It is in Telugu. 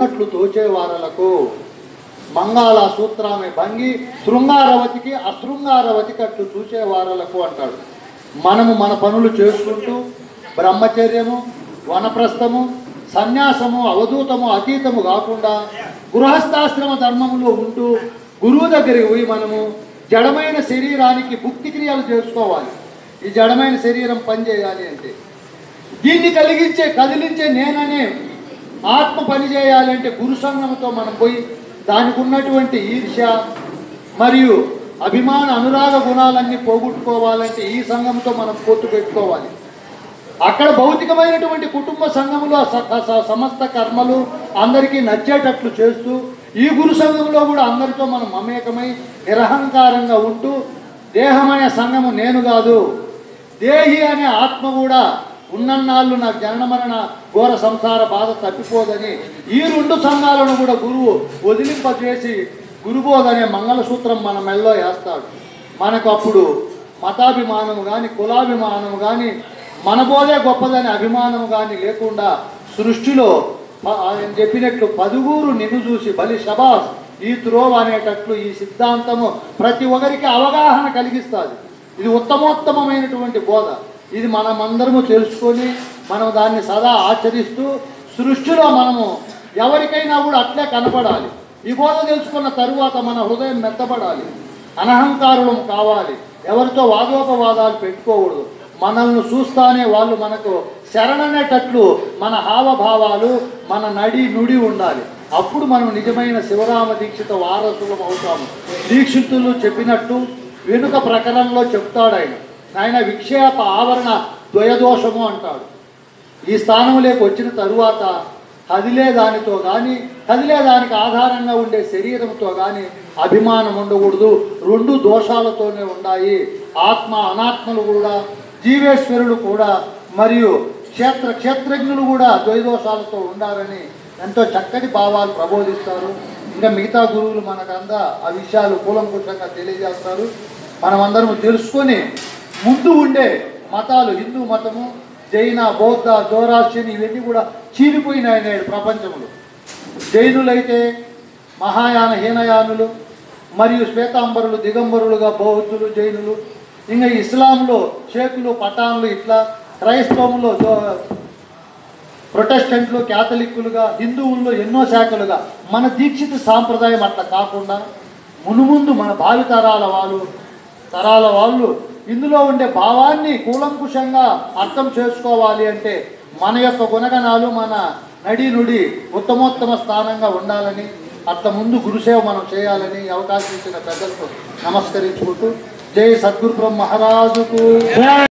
తోచినట్లు తోచేవారలకు మంగాళ సూత్రామె భంగి శృంగారవతికి అశృంగారవతికి అట్లు చూసేవారలకు అంటాడు మనము మన పనులు చేసుకుంటూ బ్రహ్మచర్యము వనప్రస్థము సన్యాసము అవధూతము అతీతము కాకుండా గృహస్థాశ్రమ ధర్మములో ఉంటూ గురువు దగ్గరికి పోయి మనము జడమైన శరీరానికి భుక్తి క్రియలు చేసుకోవాలి ఈ జడమైన శరీరం పనిచేయాలి అంటే దీన్ని కలిగించే కదిలించే నేననే ఆత్మ పని చేయాలంటే గురు సంఘంతో మనం పోయి దానికి ఉన్నటువంటి ఈర్ష్య మరియు అభిమాన అనురాగ గుణాలన్నీ పోగొట్టుకోవాలంటే ఈ సంఘంతో మనం పొత్తు పెట్టుకోవాలి అక్కడ భౌతికమైనటువంటి కుటుంబ సంఘంలో స- స- సమస్త కర్మలు అందరికీ నచ్చేటట్లు చేస్తూ ఈ గురు సంఘంలో కూడా అందరితో మనం మమేకమై నిరహంకారంగా ఉంటూ దేహం అనే సంఘము నేను కాదు దేహి అనే ఆత్మ కూడా ఉన్నన్నాళ్ళు నాకు జనన మరణ ఘోర సంసార బాధ తప్పిపోదని ఈ రెండు సంఘాలను కూడా గురువు వదిలింపజేసి గురుబోధ అనే మంగళసూత్రం మన మెళ్ళలో వేస్తాడు మనకు అప్పుడు మతాభిమానము కానీ కులాభిమానము కానీ మన బోధే గొప్పదనే అభిమానం కానీ లేకుండా సృష్టిలో ప- ఆయన చెప్పినట్లు పదుగురు నిన్ను చూసి బలి షబాస్ ఈ త్రోవ అనేటట్లు ఈ సిద్ధాంతము ప్రతి ఒక్కరికి అవగాహన కలిగిస్తుంది ఇది ఉత్తమోత్తమమైనటువంటి బోధ ఇది మనమందరము తెలుసుకొని మనం దాన్ని సదా ఆచరిస్తూ సృష్టిలో మనము ఎవరికైనా కూడా అట్లే కనపడాలి ఈ బోధ తెలుసుకున్న తరువాత మన హృదయం మెత్తబడాలి అనహంకారులం కావాలి ఎవరితో వాదోపవాదాలు పెట్టుకోకూడదు మనల్ని చూస్తానే వాళ్ళు మనకు శరణనేటట్లు మన హావభావాలు మన నడి నుడి ఉండాలి అప్పుడు మనం నిజమైన శివరామ దీక్షిత వారసులం అవుతాము దీక్షితులు చెప్పినట్టు వెనుక ప్రకరణలో చెప్తాడు ఆయన ఆయన విక్షేప ఆవరణ ద్వయదోషము అంటాడు ఈ స్థానంలోకి వచ్చిన తరువాత కదిలే దానితో కానీ కదిలే దానికి ఆధారంగా ఉండే శరీరంతో కానీ అభిమానం ఉండకూడదు రెండు దోషాలతోనే ఉన్నాయి ఆత్మ అనాత్మలు కూడా జీవేశ్వరులు కూడా మరియు క్షేత్ర క్షేత్రజ్ఞులు కూడా ద్వైదోషాలతో ఉండాలని ఎంతో చక్కటి భావాలు ప్రబోధిస్తారు ఇంకా మిగతా గురువులు మనకంతా ఆ విషయాలు కూలంకుషంగా తెలియజేస్తారు మనమందరం తెలుసుకొని ముందు ఉండే మతాలు హిందూ మతము జైన బౌద్ధ జోరాస్ట్రియన్ ఇవన్నీ కూడా చీలిపోయినాయి నేడు ప్రపంచంలో జైనులైతే మహాయాన హీనయానులు మరియు శ్వేతాంబరులు దిగంబరులుగా బౌద్ధులు జైనులు ఇంకా ఇస్లాంలో షేకులు పఠాన్లు ఇట్లా క్రైస్తవంలో జో- ప్రొటెస్టెంట్లు క్యాథలిక్కులుగా హిందువుల్లో ఎన్నో శాఖలుగా మన దీక్షిత సాంప్రదాయం అట్లా కాకుండా మునుముందు మన భావి తరాల వాళ్ళు తరాల వాళ్ళు ఇందులో ఉండే భావాన్ని కూలంకుషంగా అర్థం చేసుకోవాలి అంటే మన యొక్క గుణగణాలు మన నడి నుడి ఉత్తమోత్తమ స్థానంగా ఉండాలని అట్లా ముందు గురుసేవ మనం చేయాలని ఈ అవకాశం ఇచ్చిన పెద్దలకు నమస్కరించుకుంటూ జై సద్గురు బ్రహ్మ మహారాజుకు జై